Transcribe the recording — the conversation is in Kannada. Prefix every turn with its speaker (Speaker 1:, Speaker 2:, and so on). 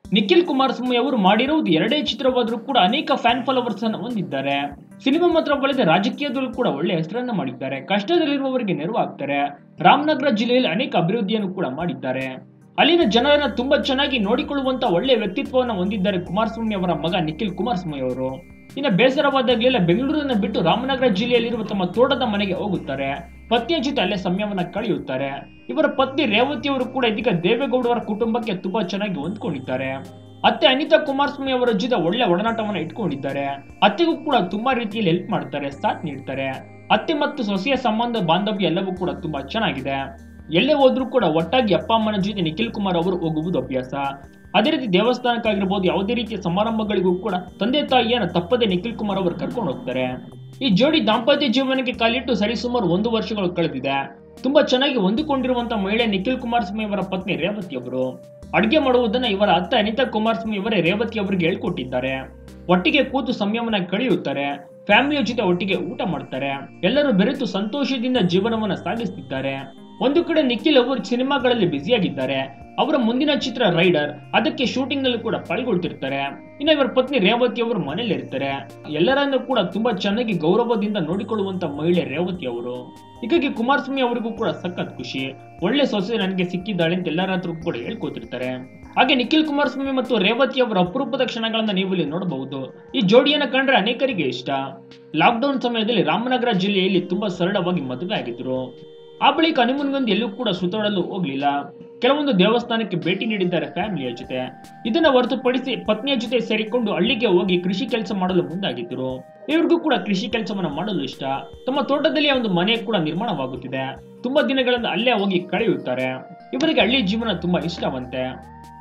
Speaker 1: ನಿಖಿಲ್ ಕುಮಾರಸ್ವಾಮಿ ಅವರು ಮಾಡಿರುವುದು ಎರಡೇ ಚಿತ್ರವಾದರೂ ಕೂಡ ಅನೇಕ ಫ್ಯಾನ್ ಫಾಲೋವರ್ಸ್ ಅನ್ನು ಹೊಂದಿದ್ದಾರೆ ಸಿನಿಮಾ ಮಾತ್ರವಲ್ಲದೆ ರಾಜಕೀಯದಲ್ಲೂ ಕೂಡ ಒಳ್ಳೆ ಹೆಸರನ್ನ ಮಾಡಿದ್ದಾರೆ ಕಷ್ಟದಲ್ಲಿರುವವರಿಗೆ ನೆರವಾಗ್ತಾರೆ ರಾಮನಗರ ಜಿಲ್ಲೆಯಲ್ಲಿ ಅನೇಕ ಅಭಿವೃದ್ಧಿಯನ್ನು ಕೂಡ ಮಾಡಿದ್ದಾರೆ ಅಲ್ಲಿನ ಜನರನ್ನ ತುಂಬಾ ಚೆನ್ನಾಗಿ ನೋಡಿಕೊಳ್ಳುವಂತ ಒಳ್ಳೆ ವ್ಯಕ್ತಿತ್ವವನ್ನು ಹೊಂದಿದ್ದಾರೆ ಕುಮಾರಸ್ವಾಮಿ ಅವರ ಮಗ ನಿಖಿಲ್ ಕುಮಾರಸ್ವಾಮಿ ಅವರು ಇನ್ನು ಬೇಸರವಾದಾಗಲೆಲ್ಲ ಬೆಂಗಳೂರನ್ನ ಬಿಟ್ಟು ರಾಮನಗರ ಜಿಲ್ಲೆಯಲ್ಲಿರುವ ತಮ್ಮ ತೋಟದ ಮನೆಗೆ ಹೋಗುತ್ತಾರೆ ಪತ್ನಿಯ ಜೊತೆ ಅಲ್ಲೇ ಸಮಯವನ್ನ ಕಳೆಯುತ್ತಾರೆ ಇವರ ಪತ್ನಿ ರೇವತಿ ಅವರು ಕೂಡ ಇದೀಗ ದೇವೇಗೌಡರ ಕುಟುಂಬಕ್ಕೆ ತುಂಬಾ ಚೆನ್ನಾಗಿ ಹೊಂದ್ಕೊಂಡಿದ್ದಾರೆ ಅತ್ತೆ ಅನಿತಾ ಕುಮಾರಸ್ವಾಮಿ ಅವರ ಜೊತೆ ಒಳ್ಳೆ ಒಡನಾಟವನ್ನ ಇಟ್ಕೊಂಡಿದ್ದಾರೆ ಅತ್ತೆಗೂ ಕೂಡ ತುಂಬಾ ರೀತಿಯಲ್ಲಿ ಹೆಲ್ಪ್ ಮಾಡ್ತಾರೆ ಸಾಥ್ ನೀಡ್ತಾರೆ ಅತ್ತೆ ಮತ್ತು ಸೊಸೆಯ ಸಂಬಂಧ ಬಾಂಧವ್ಯ ಎಲ್ಲವೂ ಕೂಡ ತುಂಬಾ ಚೆನ್ನಾಗಿದೆ ಎಲ್ಲೇ ಹೋದ್ರೂ ಕೂಡ ಒಟ್ಟಾಗಿ ಅಪ್ಪ ಅಮ್ಮನ ಜೊತೆ ನಿಖಿಲ್ ಕುಮಾರ್ ಅವರು ಹೋಗುವುದು ಅಭ್ಯಾಸ ಅದೇ ರೀತಿ ದೇವಸ್ಥಾನಕ್ಕಾಗಿರ್ಬೋದು ಯಾವುದೇ ರೀತಿಯ ಸಮಾರಂಭಗಳಿಗೂ ಕೂಡ ತಂದೆ ತಾಯಿಯನ್ನ ತಪ್ಪದೆ ನಿಖಿಲ್ ಕುಮಾರ್ ಅವರು ಕರ್ಕೊಂಡು ಹೋಗ್ತಾರೆ ಈ ಜೋಡಿ ದಾಂಪತ್ಯ ಜೀವನಕ್ಕೆ ಕಾಲಿಟ್ಟು ಸರಿಸುಮಾರು ಒಂದು ವರ್ಷಗಳು ಕಳೆದಿದೆ ತುಂಬಾ ಚೆನ್ನಾಗಿ ಹೊಂದಿಕೊಂಡಿರುವಂತ ಮಹಿಳೆ ನಿಖಿಲ್ ಕುಮಾರಸ್ವಾಮಿ ಅವರ ಪತ್ನಿ ರೇವತಿ ಅವರು ಅಡುಗೆ ಮಾಡುವುದನ್ನ ಇವರ ಅತ್ತೆ ಅನಿತಾ ಕುಮಾರಸ್ವಾಮಿ ಅವರೇ ರೇವತಿ ಅವರಿಗೆ ಹೇಳ್ಕೊಟ್ಟಿದ್ದಾರೆ ಒಟ್ಟಿಗೆ ಕೂತು ಸಮಯವನ್ನ ಕಳೆಯುತ್ತಾರೆ ಫ್ಯಾಮಿಲಿಯ ಜೊತೆ ಒಟ್ಟಿಗೆ ಊಟ ಮಾಡ್ತಾರೆ ಎಲ್ಲರೂ ಬೆರೆತು ಸಂತೋಷದಿಂದ ಜೀವನವನ್ನ ಸಾಗಿಸುತ್ತಿದ್ದಾರೆ ಒಂದು ಕಡೆ ನಿಖಿಲ್ ಅವರು ಸಿನಿಮಾಗಳಲ್ಲಿ ಬ್ಯುಸಿಯಾಗಿದ್ದಾರೆ ಅವರ ಮುಂದಿನ ಚಿತ್ರ ರೈಡರ್ ಅದಕ್ಕೆ ಶೂಟಿಂಗ್ ನಲ್ಲಿ ಕೂಡ ಪಾಲ್ಗೊಳ್ತಿರ್ತಾರೆ ಇನ್ನು ಇವರ ಪತ್ನಿ ರೇವತಿ ಅವರು ಮನೇಲಿ ಇರ್ತಾರೆ ಎಲ್ಲರನ್ನೂ ಕೂಡ ತುಂಬಾ ಚೆನ್ನಾಗಿ ಗೌರವದಿಂದ ನೋಡಿಕೊಳ್ಳುವಂತ ಮಹಿಳೆ ರೇವತಿ ಅವರು ಹೀಗಾಗಿ ಕುಮಾರಸ್ವಾಮಿ ಅವರಿಗೂ ಕೂಡ ಸಖತ್ ಖುಷಿ ಒಳ್ಳೆ ಸೊಸೆ ನನಗೆ ಸಿಕ್ಕಿದ್ದಾಳೆ ಅಂತ ಎಲ್ಲರ ಹತ್ರ ಕೂಡ ಹೇಳ್ಕೊತಿರ್ತಾರೆ ಹಾಗೆ ನಿಖಿಲ್ ಕುಮಾರಸ್ವಾಮಿ ಮತ್ತು ರೇವತಿ ಅವರ ಅಪರೂಪದ ಕ್ಷಣಗಳನ್ನ ನೀವು ಇಲ್ಲಿ ನೋಡಬಹುದು ಈ ಜೋಡಿಯನ್ನ ಕಂಡ್ರೆ ಅನೇಕರಿಗೆ ಇಷ್ಟ ಲಾಕ್ಡೌನ್ ಸಮಯದಲ್ಲಿ ರಾಮನಗರ ಜಿಲ್ಲೆಯಲ್ಲಿ ತುಂಬಾ ಸರಳವಾಗಿ ಮದುವೆ ಆಗಿದ್ರು ಆ ಬಳಿಕ ಹನಿಮೂನ್ಗೊಂದು ಎಲ್ಲೂ ಕೂಡ ಸುತ್ತಾಡಲು ಹೋಗ್ಲಿಲ್ಲ ಕೆಲವೊಂದು ದೇವಸ್ಥಾನಕ್ಕೆ ಭೇಟಿ ನೀಡಿದ್ದಾರೆ ಫ್ಯಾಮಿಲಿಯ ಜೊತೆ ಇದನ್ನ ಹೊರತುಪಡಿಸಿ ಪತ್ನಿಯ ಜೊತೆ ಸೇರಿಕೊಂಡು ಹಳ್ಳಿಗೆ ಹೋಗಿ ಕೃಷಿ ಕೆಲಸ ಮಾಡಲು ಮುಂದಾಗಿದ್ದರು ಇವ್ರಿಗೂ ಕೂಡ ಕೃಷಿ ಕೆಲಸವನ್ನ ಮಾಡಲು ಇಷ್ಟ ತಮ್ಮ ತೋಟದಲ್ಲಿ ಒಂದು ಮನೆ ಕೂಡ ನಿರ್ಮಾಣವಾಗುತ್ತಿದೆ ತುಂಬಾ ದಿನಗಳಿಂದ ಅಲ್ಲೇ ಹೋಗಿ ಕಳೆಯುತ್ತಾರೆ ಇವರಿಗೆ ಹಳ್ಳಿ ಜೀವನ ತುಂಬಾ ಇಷ್ಟವಂತೆ